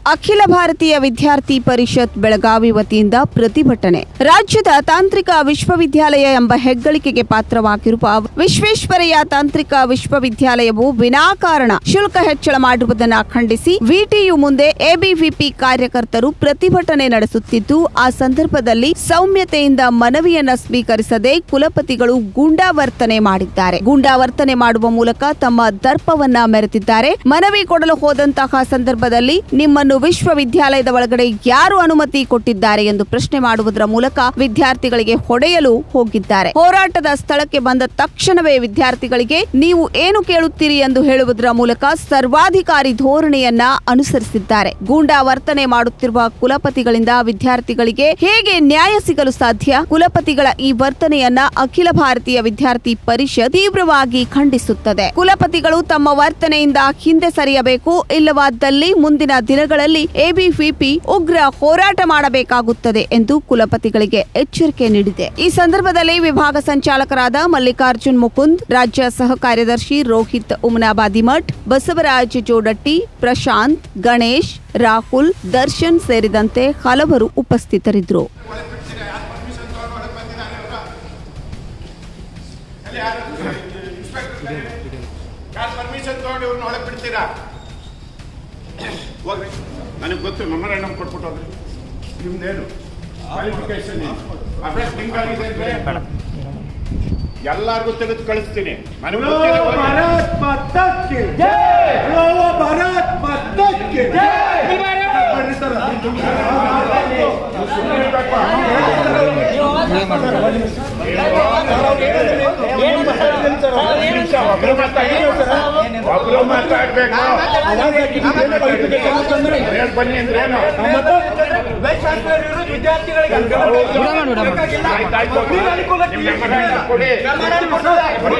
ಅಖಿಲ ಭಾರತೀಯ ವಿದ್ಯಾರ್ಥಿ ಪರಿಷತ್ ಬೆಳಗಾವಿ ವತಿಯಿಂದ ಪ್ರತಿಭಟನೆ ರಾಜ್ಯದ ತಾಂತ್ರಿಕ ವಿಶ್ವವಿದ್ಯಾಲಯ ಎಂಬ ಹೆಗ್ಗಳಿಕೆಗೆ ಪಾತ್ರವಾಗಿರುವ ವಿಶ್ವೇಶ್ವರಯ್ಯ ತಾಂತ್ರಿಕ ವಿಶ್ವವಿದ್ಯಾಲಯವು ವಿನಾಕಾರಣ ಶುಲ್ಕ ಹೆಚ್ಚಳ ಮಾಡಿರುವುದನ್ನು ಖಂಡಿಸಿ ವಿಟಿಯು ಮುಂದೆ ಎಬಿವಿಪಿ ಕಾರ್ಯಕರ್ತರು ಪ್ರತಿಭಟನೆ ನಡೆಸುತ್ತಿದ್ದು ಆ ಸಂದರ್ಭದಲ್ಲಿ ಸೌಮ್ಯತೆಯಿಂದ ಮನವಿಯನ್ನ ಸ್ವೀಕರಿಸದೆ ಕುಲಪತಿಗಳು ಗೂಂಡಾವರ್ತನೆ ಮಾಡಿದ್ದಾರೆ ಗೂಂಡಾವರ್ತನೆ ಮಾಡುವ ಮೂಲಕ ತಮ್ಮ ದರ್ಪವನ್ನ ಮೆರೆತಿದ್ದಾರೆ ಮನವಿ ಕೊಡಲು ಹೋದಂತಹ ಸಂದರ್ಭದಲ್ಲಿ ನಿಮ್ಮನ್ನು ವಿಶ್ವವಿದ್ಯಾಲಯದ ಒಳಗಡೆ ಯಾರು ಅನುಮತಿ ಕೊಟ್ಟಿದ್ದಾರೆ ಎಂದು ಪ್ರಶ್ನೆ ಮಾಡುವುದರ ಮೂಲಕ ವಿದ್ಯಾರ್ಥಿಗಳಿಗೆ ಹೊಡೆಯಲು ಹೋಗಿದ್ದಾರೆ ಹೋರಾಟದ ಸ್ಥಳಕ್ಕೆ ಬಂದ ತಕ್ಷಣವೇ ವಿದ್ಯಾರ್ಥಿಗಳಿಗೆ ನೀವು ಏನು ಕೇಳುತ್ತೀರಿ ಎಂದು ಹೇಳುವುದರ ಮೂಲಕ ಸರ್ವಾಧಿಕಾರಿ ಧೋರಣೆಯನ್ನ ಅನುಸರಿಸಿದ್ದಾರೆ ಗೂಂಡಾ ವರ್ತನೆ ಮಾಡುತ್ತಿರುವ ಕುಲಪತಿಗಳಿಂದ ವಿದ್ಯಾರ್ಥಿಗಳಿಗೆ ಹೇಗೆ ನ್ಯಾಯ ಸಿಗಲು ಸಾಧ್ಯ ಕುಲಪತಿಗಳ ಈ ವರ್ತನೆಯನ್ನ ಅಖಿಲ ಭಾರತೀಯ ವಿದ್ಯಾರ್ಥಿ ಪರಿಷತ್ ತೀವ್ರವಾಗಿ ಖಂಡಿಸುತ್ತದೆ ಕುಲಪತಿಗಳು ತಮ್ಮ ವರ್ತನೆಯಿಂದ ಹಿಂದೆ ಸರಿಯಬೇಕು ಇಲ್ಲವಾದಲ್ಲಿ ಮುಂದಿನ ದಿನಗಳಲ್ಲಿ ಎಬಿವಿಪಿ ಉಗ್ರ ಹೋರಾಟ ಮಾಡಬೇಕಾಗುತ್ತದೆ ಎಂದು ಕುಲಪತಿಗಳಿಗೆ ಎಚ್ಚರಿಕೆ ನೀಡಿದೆ ಈ ಸಂದರ್ಭದಲ್ಲಿ ವಿಭಾಗ ಸಂಚಾಲಕರಾದ ಮಲ್ಲಿಕಾರ್ಜುನ್ ಮುಕುಂದ್ ರಾಜ್ಯ ಸಹ ಕಾರ್ಯದರ್ಶಿ ರೋಹಿತ್ ಉಮನಾಬಾದಿಮಠ್ ಬಸವರಾಜ್ ಜೋಡಟ್ಟಿ ಪ್ರಶಾಂತ್ ಗಣೇಶ್ ರಾಹುಲ್ ದರ್ಶನ್ ಸೇರಿದಂತೆ ಹಲವರು ಉಪಸ್ಥಿತರಿದ್ದರು ಯಾರು ಪರ್ಮಿಷನ್ ತಗೊಂಡು ಇವ್ರನ್ನ ಒಳಗೆ ಬಿಡ್ತೀರಾ ಹೋಗ್ರಿ ನನಗೆ ಗೊತ್ತು ಮೆಮೊರಾಂಡಮ್ ಕೊಟ್ಬಿಟ್ಟು ಹೋಗ್ರಿ ನಿಮ್ದೇನು ಕ್ವಾಲಿಫಿಕೇಶನ್ ಅಭ್ಯಾಸ ನಿಮ್ಗಾಗಿದೆ ಅಂದ್ರೆ ಎಲ್ಲಾರ್ಗೂ ತೆಗೆದು ಕಳಿಸ್ತೀನಿ ನನಗೆ बोलो ಗೊತ್ತಿದೆ ಹೋಗಿ. भारत माता की जय बोलो भारत माता की जय ಒಬ್ರು ಮಾತಾಡಿ ಒಬ್ರು ಮಾತಾಡ್ಬೇಕು ಹೇಳ್ ಬನ್ನಿ ಅಂದ್ರೆ ಏನು ಆಯ್ತಾಯ್ತು. ನಿಮ್ memorandum ಕೊಡಿ. ಕೊಡಿ.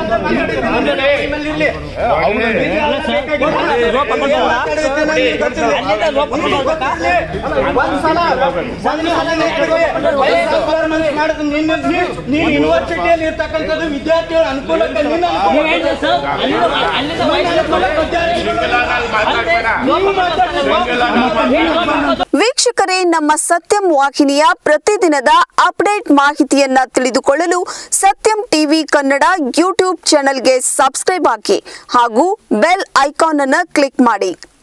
ನೀನು ಯೂನಿವರ್ಸಿಟಿಯಲ್ಲಿ ಇರ್ತಕ್ಕಂಥದ್ದು ವಿದ್ಯಾರ್ಥಿಗಳ ಅನುಕೂಲಕ್ಕೆ ನಿನ್ನ ಸಿಂಗಲಾನಲ್ಲಿ ಮಾತಾಡ್ಬೇಡ. ಸಿಂಗಲಾನಲ್ಲಿ ಮಾತಾಡ್ಬೇಡ. ವೀಕ್ಷಕರೇ ನಮ್ಮ ಸತ್ಯಂ ವಾಹಿನಿಯ ಪ್ರತಿದಿನದ ಅಪ್ಡೇಟ್ ಮಾಹಿತಿಯನ್ನ ತಿಳಿದುಕೊಳ್ಳಲು ಸತ್ಯಂ ಟಿವಿ ಕನ್ನಡ ಯೂಟ್ಯೂಬ್ ಚಾನೆಲ್ಗೆ ಸಬ್ಸ್ಕ್ರೈಬ್ ಆಗಿ ಹಾಗೂ ಬೆಲ್ ಐಕಾನ್ ಅನ್ನು ಕ್ಲಿಕ್ ಮಾಡಿ